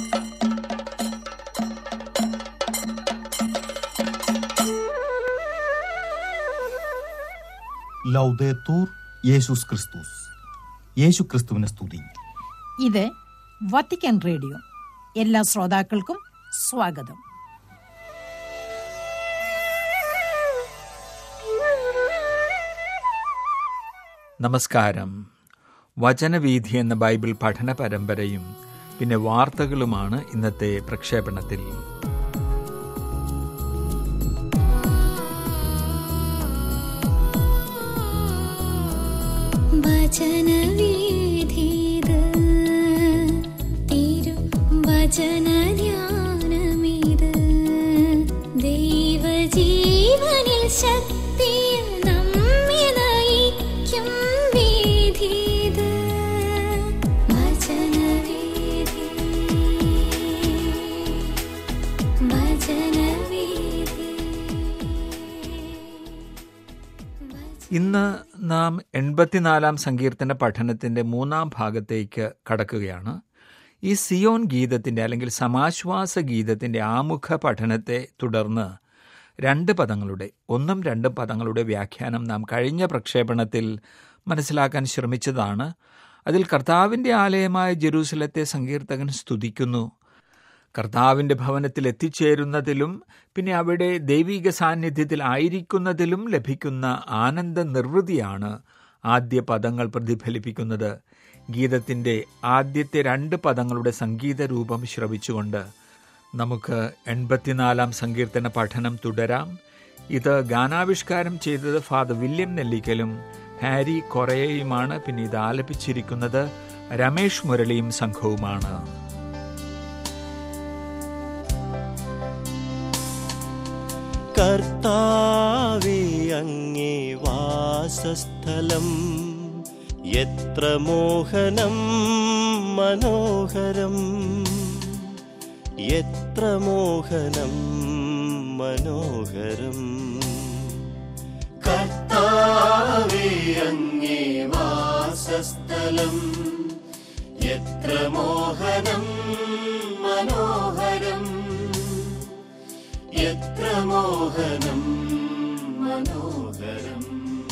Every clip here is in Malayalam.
ലൗദേത്തൂർ യേശുസ് ക്രിസ്തുസ് യേശു ക്രിസ്തുവിനെ സ്തുതി ഇത് വത്തിക്കാൻ റേഡിയോ എല്ലാ ശ്രോതാക്കൾക്കും സ്വാഗതം നമസ്കാരം വചനവീഥി എന്ന ബൈബിൾ പഠന പരമ്പരയും പിന്നെ വാർത്തകളുമാണ് ഇന്നത്തെ പ്രക്ഷേപണത്തിൽ വചനവീഥിത് തിരു വചനധ്യാനമിത് ദൈവജീവനിൽ ശക്തിയിൽ നമ്മെ നയിക്കും വീഥിത് വചനവീഥി വചനവീഥി ഇന്ന് നാം എൺപത്തിനാലാം സങ്കീർത്തന പഠനത്തിന്റെ മൂന്നാം ഭാഗത്തേക്ക് കടക്കുകയാണ് ഈ സിയോൻ ഗീതത്തിന്റെ അല്ലെങ്കിൽ സമാശ്വാസ ഗീതത്തിന്റെ ആമുഖ പഠനത്തെ തുടർന്ന് രണ്ട് പദങ്ങളുടെ ഒന്നും രണ്ടും പദങ്ങളുടെ വ്യാഖ്യാനം നാം കഴിഞ്ഞ പ്രക്ഷേപണത്തിൽ മനസ്സിലാക്കാൻ ശ്രമിച്ചതാണ് അതിൽ കർത്താവിന്റെ ആലയമായ ജെറൂസലത്തെ സങ്കീർത്തകൻ സ്തുതിക്കുന്നു കർത്താവിന്റെ ഭവനത്തിൽ എത്തിച്ചേരുന്നതിലും പിന്നെ അവിടെ ദൈവിക സാന്നിധ്യത്തിൽ ആയിരിക്കുന്നതിലും ലഭിക്കുന്ന ആനന്ദ നിർവൃതിയാണ് ആദ്യ പദങ്ങൾ പ്രതിഫലിപ്പിക്കുന്നത് ഗീതത്തിന്റെ ആദ്യത്തെ രണ്ട് പദങ്ങളുടെ സംഗീത രൂപം ശ്രവിച്ചുകൊണ്ട് നമുക്ക് എൺപത്തിനാലാം സങ്കീർത്തന പഠനം തുടരാം ഇത് ഗാനാവിഷ്കാരം ചെയ്തത് ഫാദർ വില്യം നെല്ലിക്കലും ഹാരി കൊറയയുമാണ് പിന്നെ ഇത് ആലപിച്ചിരിക്കുന്നത് രമേഷ് മുരളിയും സംഘവുമാണ് കർത്താവേ അങ്ങേ വാസസ്ഥലം എത്ര മോഹനം മനോഹരം എത്ര മോഹനം മനോഹരം കർത്താവേ അങ്ങേ വാസസ്ഥലം എത്ര മോഹനം മനോഹരം എത്ര മോഹനം മനോഹരം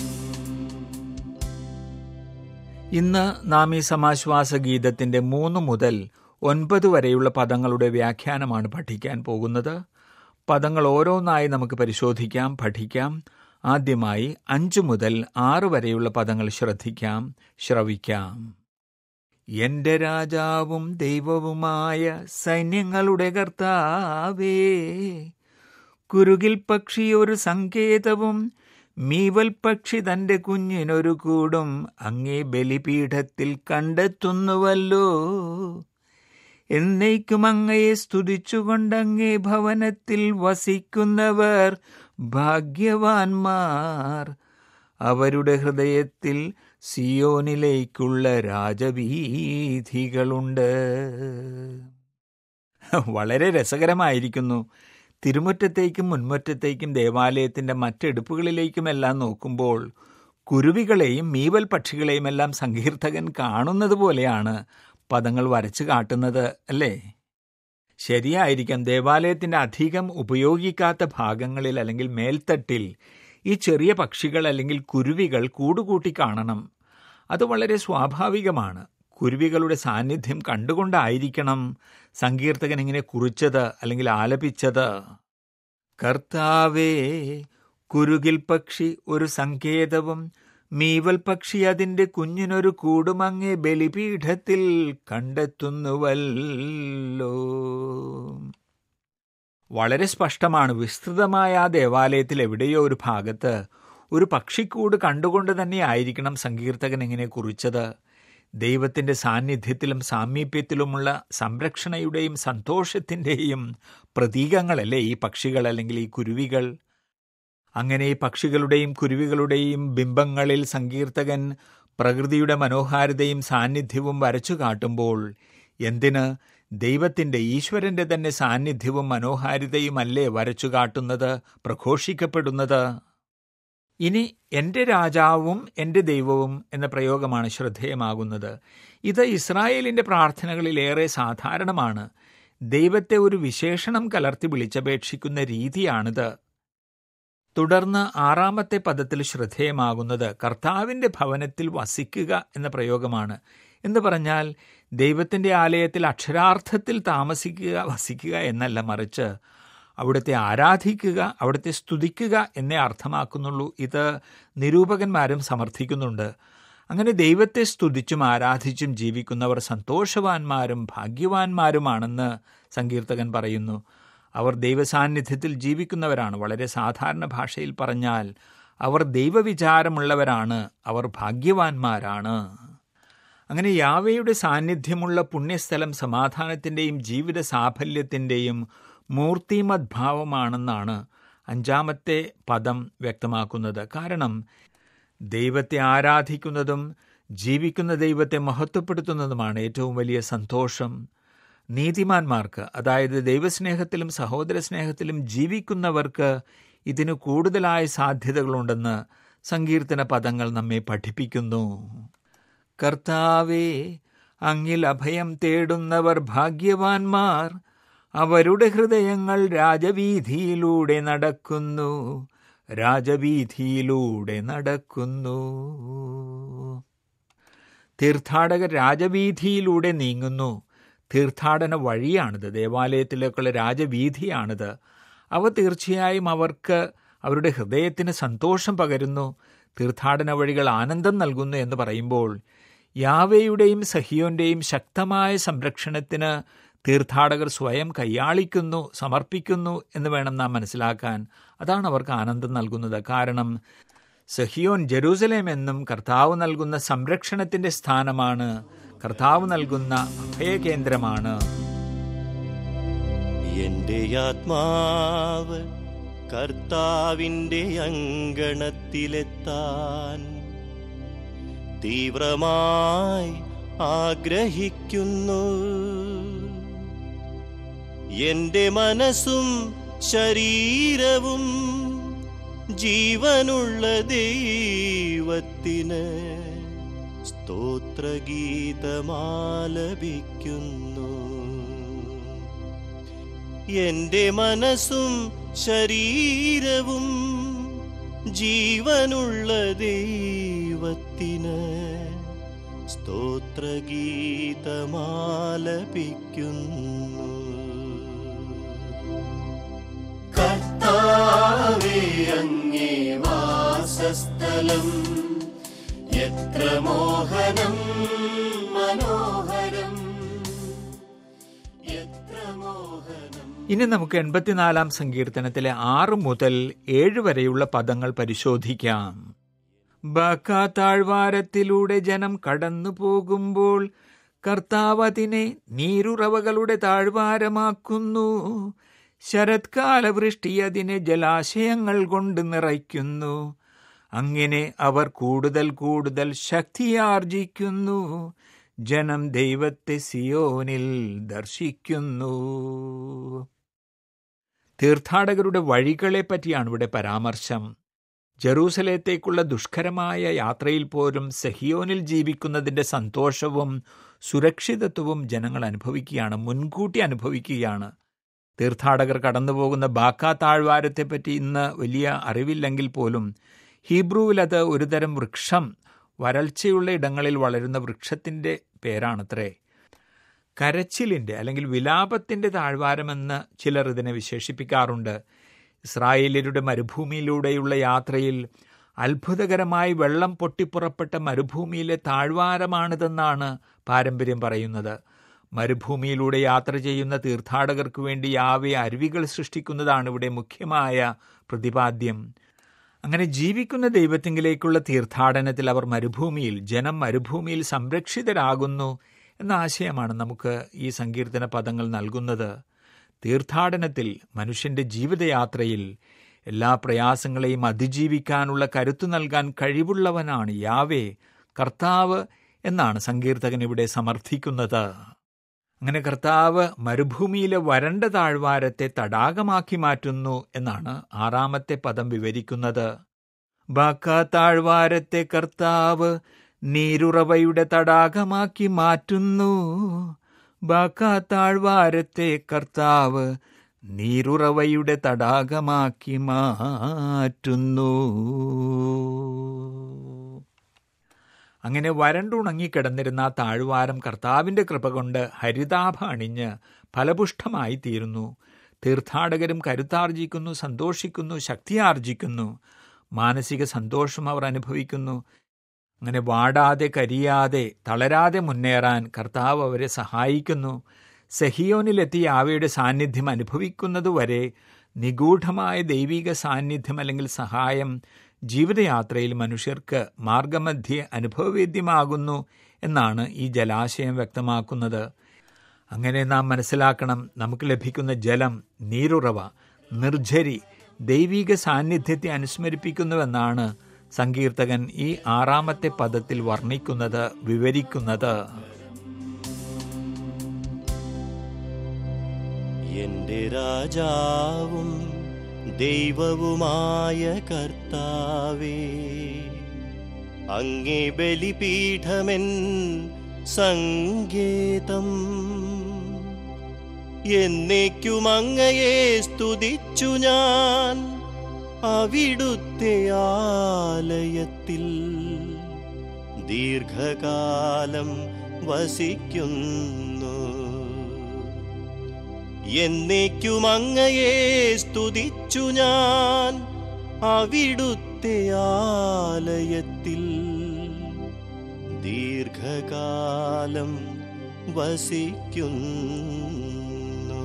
ഇന്ന് നാം ഈ സമാശ്വാസ ഗീതത്തിന്റെ മൂന്ന് മുതൽ ഒൻപത് വരെയുള്ള പദങ്ങളുടെ വ്യാഖ്യാനമാണ് പഠിക്കാൻ പോകുന്നത് പദങ്ങൾ ഓരോന്നായി നമുക്ക് പരിശോധിക്കാം പഠിക്കാം ആദ്യമായി അഞ്ചു മുതൽ ആറ് വരെയുള്ള പദങ്ങൾ ശ്രദ്ധിക്കാം ശ്രവിക്കാം എന്റെ രാജാവും ദൈവവുമായ സൈന്യങ്ങളുടെ കർത്താവേ കുരുകിൽ പക്ഷി ഒരു സങ്കേതവും മീവൽ പക്ഷി തന്റെ കുഞ്ഞിനൊരു കൂടും അങ്ങേ ബലിപീഠത്തിൽ കണ്ടെത്തുന്നുവല്ലോ എന്നേക്കും അങ്ങയെ സ്തുതിച്ചുകൊണ്ടങ്ങേ ഭവനത്തിൽ വസിക്കുന്നവർ ഭാഗ്യവാന്മാർ അവരുടെ ഹൃദയത്തിൽ സിയോനിലേക്കുള്ള രാജവീഥികളുണ്ട് വളരെ രസകരമായിരിക്കുന്നു തിരുമുറ്റത്തേക്കും മുൻമുറ്റത്തേക്കും ദേവാലയത്തിന്റെ മറ്റെടുപ്പുകളിലേക്കുമെല്ലാം നോക്കുമ്പോൾ കുരുവികളെയും മീവൽ പക്ഷികളെയും എല്ലാം സങ്കീർത്തകൻ കാണുന്നത് പോലെയാണ് പദങ്ങൾ വരച്ചു കാട്ടുന്നത് അല്ലേ ശരിയായിരിക്കാം ദേവാലയത്തിന്റെ അധികം ഉപയോഗിക്കാത്ത ഭാഗങ്ങളിൽ അല്ലെങ്കിൽ മേൽത്തട്ടിൽ ഈ ചെറിയ പക്ഷികൾ അല്ലെങ്കിൽ കുരുവികൾ കൂടുകൂട്ടി കാണണം അത് വളരെ സ്വാഭാവികമാണ് കുരുവികളുടെ സാന്നിധ്യം കണ്ടുകൊണ്ടായിരിക്കണം സങ്കീർത്തകൻ ഇങ്ങനെ കുറിച്ചത് അല്ലെങ്കിൽ ആലപിച്ചത് കർത്താവേ കുരുകിൽ പക്ഷി ഒരു സങ്കേതവും മീവൽ പക്ഷി അതിന്റെ കുഞ്ഞിനൊരു കൂടുമങ്ങേ ബലിപീഠത്തിൽ കണ്ടെത്തുന്നുവല്ലോ വളരെ സ്പഷ്ടമാണ് വിസ്തൃതമായ ആ ദേവാലയത്തിൽ എവിടെയോ ഒരു ഭാഗത്ത് ഒരു പക്ഷിക്കൂട് കണ്ടുകൊണ്ട് തന്നെ ആയിരിക്കണം സങ്കീർത്തകൻ ഇങ്ങനെ കുറിച്ചത് ദൈവത്തിന്റെ സാന്നിധ്യത്തിലും സാമീപ്യത്തിലുമുള്ള സംരക്ഷണയുടെയും സന്തോഷത്തിന്റെയും പ്രതീകങ്ങളല്ലേ ഈ പക്ഷികൾ അല്ലെങ്കിൽ ഈ കുരുവികൾ അങ്ങനെ ഈ പക്ഷികളുടെയും കുരുവികളുടെയും ബിംബങ്ങളിൽ സങ്കീർത്തകൻ പ്രകൃതിയുടെ മനോഹാരിതയും സാന്നിധ്യവും വരച്ചു കാട്ടുമ്പോൾ എന്തിന് ദൈവത്തിന്റെ ഈശ്വരന്റെ തന്നെ സാന്നിധ്യവും മനോഹാരിതയുമല്ലേ വരച്ചു കാട്ടുന്നത് പ്രഘോഷിക്കപ്പെടുന്നത് ഇനി എൻ്റെ രാജാവും എൻ്റെ ദൈവവും എന്ന പ്രയോഗമാണ് ശ്രദ്ധേയമാകുന്നത് ഇത് ഇസ്രായേലിൻ്റെ പ്രാർത്ഥനകളിൽ ഏറെ സാധാരണമാണ് ദൈവത്തെ ഒരു വിശേഷണം കലർത്തി വിളിച്ചപേക്ഷിക്കുന്ന രീതിയാണിത് തുടർന്ന് ആറാമത്തെ പദത്തിൽ ശ്രദ്ധേയമാകുന്നത് കർത്താവിൻ്റെ ഭവനത്തിൽ വസിക്കുക എന്ന പ്രയോഗമാണ് എന്ന് പറഞ്ഞാൽ ദൈവത്തിൻ്റെ ആലയത്തിൽ അക്ഷരാർത്ഥത്തിൽ താമസിക്കുക വസിക്കുക എന്നല്ല മറിച്ച് അവിടുത്തെ ആരാധിക്കുക അവിടുത്തെ സ്തുതിക്കുക എന്നേ അർത്ഥമാക്കുന്നുള്ളൂ ഇത് നിരൂപകന്മാരും സമർത്ഥിക്കുന്നുണ്ട് അങ്ങനെ ദൈവത്തെ സ്തുതിച്ചും ആരാധിച്ചും ജീവിക്കുന്നവർ സന്തോഷവാന്മാരും ഭാഗ്യവാന്മാരുമാണെന്ന് സങ്കീർത്തകൻ പറയുന്നു അവർ ദൈവസാന്നിധ്യത്തിൽ ജീവിക്കുന്നവരാണ് വളരെ സാധാരണ ഭാഷയിൽ പറഞ്ഞാൽ അവർ ദൈവവിചാരമുള്ളവരാണ് അവർ ഭാഗ്യവാന്മാരാണ് അങ്ങനെ യാവയുടെ സാന്നിധ്യമുള്ള പുണ്യസ്ഥലം സമാധാനത്തിൻ്റെയും ജീവിത സാഫല്യത്തിൻ്റെയും മൂർത്തിമദ്ഭാവമാണെന്നാണ് അഞ്ചാമത്തെ പദം വ്യക്തമാക്കുന്നത് കാരണം ദൈവത്തെ ആരാധിക്കുന്നതും ജീവിക്കുന്ന ദൈവത്തെ മഹത്വപ്പെടുത്തുന്നതുമാണ് ഏറ്റവും വലിയ സന്തോഷം നീതിമാന്മാർക്ക് അതായത് ദൈവസ്നേഹത്തിലും സഹോദര സ്നേഹത്തിലും ജീവിക്കുന്നവർക്ക് ഇതിന് കൂടുതലായ സാധ്യതകളുണ്ടെന്ന് സങ്കീർത്തന പദങ്ങൾ നമ്മെ പഠിപ്പിക്കുന്നു കർത്താവേ അങ്ങിൽ അഭയം തേടുന്നവർ ഭാഗ്യവാന്മാർ അവരുടെ ഹൃദയങ്ങൾ രാജവീതിയിലൂടെ നടക്കുന്നു രാജവീതിയിലൂടെ നടക്കുന്നു തീർത്ഥാടകർ രാജവീതിയിലൂടെ നീങ്ങുന്നു തീർത്ഥാടന വഴിയാണിത് ദേവാലയത്തിലേക്കുള്ള രാജവീതിയാണിത് അവ തീർച്ചയായും അവർക്ക് അവരുടെ ഹൃദയത്തിന് സന്തോഷം പകരുന്നു തീർത്ഥാടന വഴികൾ ആനന്ദം നൽകുന്നു എന്ന് പറയുമ്പോൾ യാവയുടെയും സഹിയോന്റെയും ശക്തമായ സംരക്ഷണത്തിന് തീർത്ഥാടകർ സ്വയം കൈയാളിക്കുന്നു സമർപ്പിക്കുന്നു എന്ന് വേണം നാം മനസ്സിലാക്കാൻ അതാണ് അവർക്ക് ആനന്ദം നൽകുന്നത് കാരണം സഹിയോൻ ജെറൂസലേം എന്നും കർത്താവ് നൽകുന്ന സംരക്ഷണത്തിന്റെ സ്ഥാനമാണ് കർത്താവ് നൽകുന്ന അഭയകേന്ദ്രമാണ് എന്റെ ആത്മാവ് കർത്താവിന്റെ അങ്കണത്തിലെത്താൻ തീവ്രമായി ആഗ്രഹിക്കുന്നു എന്റെ മനസ്സും ശരീരവും ജീവനുള്ള ദൈവത്തിന് സ്തോത്രഗീതമാലപിക്കുന്നു എന്റെ മനസ്സും ശരീരവും ജീവനുള്ള ദൈവത്തിന് സ്തോത്രഗീതമാലപിക്കുന്നു കർത്താവേ അങ്ങേ വാസസ്ഥലം എത്ര മോഹനം മനോഹരം എത്ര മോഹനം ഇനി നമുക്ക് എൺപത്തിനാലാം സങ്കീർത്തനത്തിലെ ആറ് മുതൽ ഏഴ് വരെയുള്ള പദങ്ങൾ പരിശോധിക്കാം ബക്ക താഴ്വാരത്തിലൂടെ ജനം കടന്നു പോകുമ്പോൾ കർത്താവ് അതിനെ നീരുറവകളുടെ താഴ്വാരമാക്കുന്നു ശരത്കാല വൃഷ്ടി അതിനെ ജലാശയങ്ങൾ കൊണ്ട് നിറയ്ക്കുന്നു അങ്ങനെ അവർ കൂടുതൽ കൂടുതൽ ശക്തിയാർജിക്കുന്നു ജനം ദൈവത്തെ സിയോനിൽ ദർശിക്കുന്നു തീർത്ഥാടകരുടെ വഴികളെ പറ്റിയാണ് ഇവിടെ പരാമർശം ജെറൂസലേത്തേക്കുള്ള ദുഷ്കരമായ യാത്രയിൽ പോലും സഹിയോനിൽ ജീവിക്കുന്നതിന്റെ സന്തോഷവും സുരക്ഷിതത്വവും ജനങ്ങൾ അനുഭവിക്കുകയാണ് മുൻകൂട്ടി അനുഭവിക്കുകയാണ് തീർത്ഥാടകർ കടന്നുപോകുന്ന ബാക്ക താഴ്വാരത്തെപ്പറ്റി ഇന്ന് വലിയ അറിവില്ലെങ്കിൽ പോലും ഹീബ്രുവിൽ അത് ഒരുതരം വൃക്ഷം വരൾച്ചയുള്ള ഇടങ്ങളിൽ വളരുന്ന വൃക്ഷത്തിൻ്റെ പേരാണത്രേ കരച്ചിലിൻ്റെ അല്ലെങ്കിൽ വിലാപത്തിൻ്റെ താഴ്വാരമെന്ന് ചിലർ ഇതിനെ വിശേഷിപ്പിക്കാറുണ്ട് ഇസ്രായേലിയരുടെ മരുഭൂമിയിലൂടെയുള്ള യാത്രയിൽ അത്ഭുതകരമായി വെള്ളം പൊട്ടിപ്പുറപ്പെട്ട മരുഭൂമിയിലെ താഴ്വാരമാണിതെന്നാണ് പാരമ്പര്യം പറയുന്നത് മരുഭൂമിയിലൂടെ യാത്ര ചെയ്യുന്ന തീർത്ഥാടകർക്ക് വേണ്ടി യാവെ അരുവികൾ സൃഷ്ടിക്കുന്നതാണ് ഇവിടെ മുഖ്യമായ പ്രതിപാദ്യം അങ്ങനെ ജീവിക്കുന്ന ദൈവത്തിങ്കിലേക്കുള്ള തീർത്ഥാടനത്തിൽ അവർ മരുഭൂമിയിൽ ജനം മരുഭൂമിയിൽ സംരക്ഷിതരാകുന്നു എന്ന ആശയമാണ് നമുക്ക് ഈ സങ്കീർത്തന പദങ്ങൾ നൽകുന്നത് തീർത്ഥാടനത്തിൽ മനുഷ്യന്റെ ജീവിതയാത്രയിൽ എല്ലാ പ്രയാസങ്ങളെയും അതിജീവിക്കാനുള്ള കരുത്തു നൽകാൻ കഴിവുള്ളവനാണ് യാവേ കർത്താവ് എന്നാണ് സങ്കീർത്തകൻ ഇവിടെ സമർത്ഥിക്കുന്നത് അങ്ങനെ കർത്താവ് മരുഭൂമിയിലെ വരണ്ട താഴ്വാരത്തെ തടാകമാക്കി മാറ്റുന്നു എന്നാണ് ആറാമത്തെ പദം വിവരിക്കുന്നത് ബാക്ക താഴ്വാരത്തെ കർത്താവ് നീരുറവയുടെ തടാകമാക്കി മാറ്റുന്നു ബാക്കാത്താഴ്വാരത്തെ കർത്താവ് നീരുറവയുടെ തടാകമാക്കി മാറ്റുന്നു അങ്ങനെ വരണ്ടുണങ്ങിക്കിടന്നിരുന്ന ആ താഴ്വാരം കർത്താവിന്റെ കൃപ കൊണ്ട് ഹരിതാഭ അണിഞ്ഞ് ഫലപുഷ്ടമായി തീരുന്നു തീർത്ഥാടകരും കരുത്താർജിക്കുന്നു സന്തോഷിക്കുന്നു ശക്തിയാർജിക്കുന്നു മാനസിക സന്തോഷം അവർ അനുഭവിക്കുന്നു അങ്ങനെ വാടാതെ കരിയാതെ തളരാതെ മുന്നേറാൻ കർത്താവ് അവരെ സഹായിക്കുന്നു സെഹിയോനിലെത്തിയ ആവയുടെ സാന്നിധ്യം അനുഭവിക്കുന്നതുവരെ നിഗൂഢമായ ദൈവിക സാന്നിധ്യം അല്ലെങ്കിൽ സഹായം ജീവിതയാത്രയിൽ മനുഷ്യർക്ക് മാർഗമധ്യേ അനുഭവവേദ്യമാകുന്നു എന്നാണ് ഈ ജലാശയം വ്യക്തമാക്കുന്നത് അങ്ങനെ നാം മനസ്സിലാക്കണം നമുക്ക് ലഭിക്കുന്ന ജലം നീരുറവ നിർജ്ജരി ദൈവിക സാന്നിധ്യത്തെ അനുസ്മരിപ്പിക്കുന്നുവെന്നാണ് സങ്കീർത്തകൻ ഈ ആറാമത്തെ പദത്തിൽ വർണ്ണിക്കുന്നത് വിവരിക്കുന്നത് എന്റെ രാജാവും ദൈവവുമായ കർത്താവേ അങ്ങേ ബലിപീഠമെൻ സങ്കേതം എന്നേക്കും അങ്ങയെ സ്തുതിച്ചു ഞാൻ അവിടുത്തെ ആലയത്തിൽ ദീർഘകാലം വസിക്കുന്നു എന്നേക്കും അങ്ങയെ സ്തുതിച്ചു ഞാൻ അവിടുത്തെ ആലയത്തിൽ ദീർഘകാലം വസിക്കുന്നു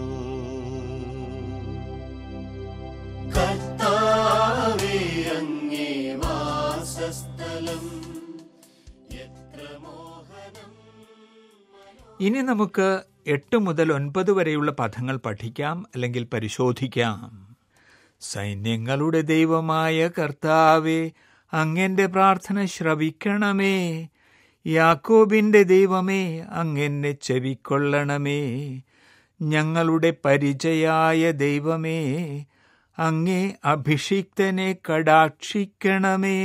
കർത്താവേ അങ്ങേ വാസസ്ഥലം എത്ര മോഹനം ഇനി നമുക്ക് എട്ട് മുതൽ ഒൻപത് വരെയുള്ള പദങ്ങൾ പഠിക്കാം അല്ലെങ്കിൽ പരിശോധിക്കാം സൈന്യങ്ങളുടെ ദൈവമായ കർത്താവെ അങ്ങന്റെ പ്രാർത്ഥന ശ്രവിക്കണമേ യാക്കോബിന്റെ ദൈവമേ അങ്ങെന്നെ ചെവിക്കൊള്ളണമേ ഞങ്ങളുടെ പരിചയായ ദൈവമേ അങ്ങേ അഭിഷിക്തനെ കടാക്ഷിക്കണമേ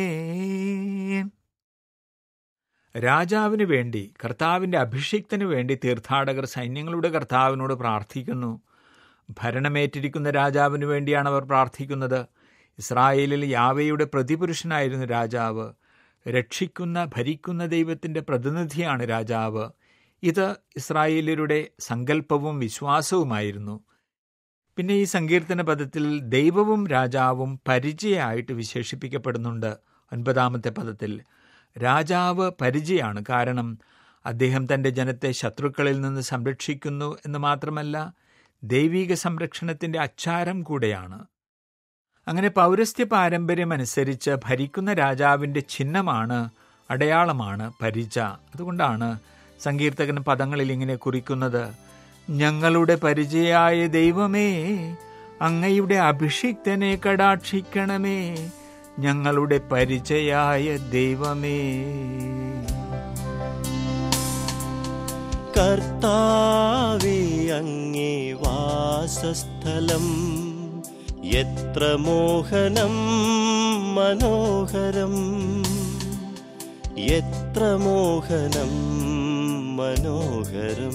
രാജാവിന് വേണ്ടി കർത്താവിൻ്റെ അഭിഷിക്തന് വേണ്ടി തീർത്ഥാടകർ സൈന്യങ്ങളുടെ കർത്താവിനോട് പ്രാർത്ഥിക്കുന്നു ഭരണമേറ്റിരിക്കുന്ന രാജാവിന് വേണ്ടിയാണ് അവർ പ്രാർത്ഥിക്കുന്നത് ഇസ്രായേലിൽ യാവയുടെ പ്രതിപുരുഷനായിരുന്നു രാജാവ് രക്ഷിക്കുന്ന ഭരിക്കുന്ന ദൈവത്തിൻ്റെ പ്രതിനിധിയാണ് രാജാവ് ഇത് ഇസ്രായേലരുടെ സങ്കല്പവും വിശ്വാസവുമായിരുന്നു പിന്നെ ഈ സങ്കീർത്തന പദത്തിൽ ദൈവവും രാജാവും പരിചയമായിട്ട് വിശേഷിപ്പിക്കപ്പെടുന്നുണ്ട് ഒൻപതാമത്തെ പദത്തിൽ രാജാവ് പരിചയമാണ് കാരണം അദ്ദേഹം തൻ്റെ ജനത്തെ ശത്രുക്കളിൽ നിന്ന് സംരക്ഷിക്കുന്നു എന്ന് മാത്രമല്ല ദൈവിക സംരക്ഷണത്തിൻ്റെ അച്ചാരം കൂടെയാണ് അങ്ങനെ പൗരസ്ത്യ പാരമ്പര്യം അനുസരിച്ച് ഭരിക്കുന്ന രാജാവിൻ്റെ ചിഹ്നമാണ് അടയാളമാണ് പരിച അതുകൊണ്ടാണ് സങ്കീർത്തകൻ പദങ്ങളിൽ ഇങ്ങനെ കുറിക്കുന്നത് ഞങ്ങളുടെ പരിചയായ ദൈവമേ അങ്ങയുടെ അഭിഷിക്തനെ കടാക്ഷിക്കണമേ ഞങ്ങളുടെ പരിചയായ ദൈവമേ കർത്താവേ അങ്ങേ വാസസ്ഥലം എത്ര മോഹനം മനോഹരം എത്ര മോഹനം മനോഹരം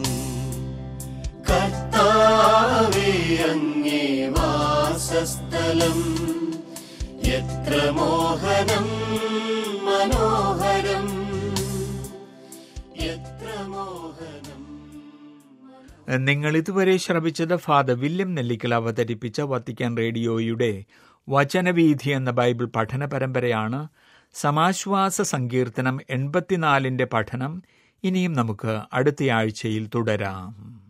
കർത്താവേ അങ്ങേ വാസസ്ഥലം എത്ര മോഹനം മനോഹരം എത്ര മോഹനം നിങ്ങൾ ഇതുവരെ ശ്രവിച്ചത് ഫാദർ വില്യം നെല്ലിക്കൽ അവതരിപ്പിച്ച വത്തിക്കാൻ റേഡിയോയുടെ വചനവീഥി എന്ന ബൈബിൾ പഠന പരമ്പരയാണ് സമാശ്വാസ സങ്കീർത്തനം എൺപത്തിനാലിന്റെ പഠനം ഇനിയും നമുക്ക് അടുത്തയാഴ്ചയിൽ തുടരാം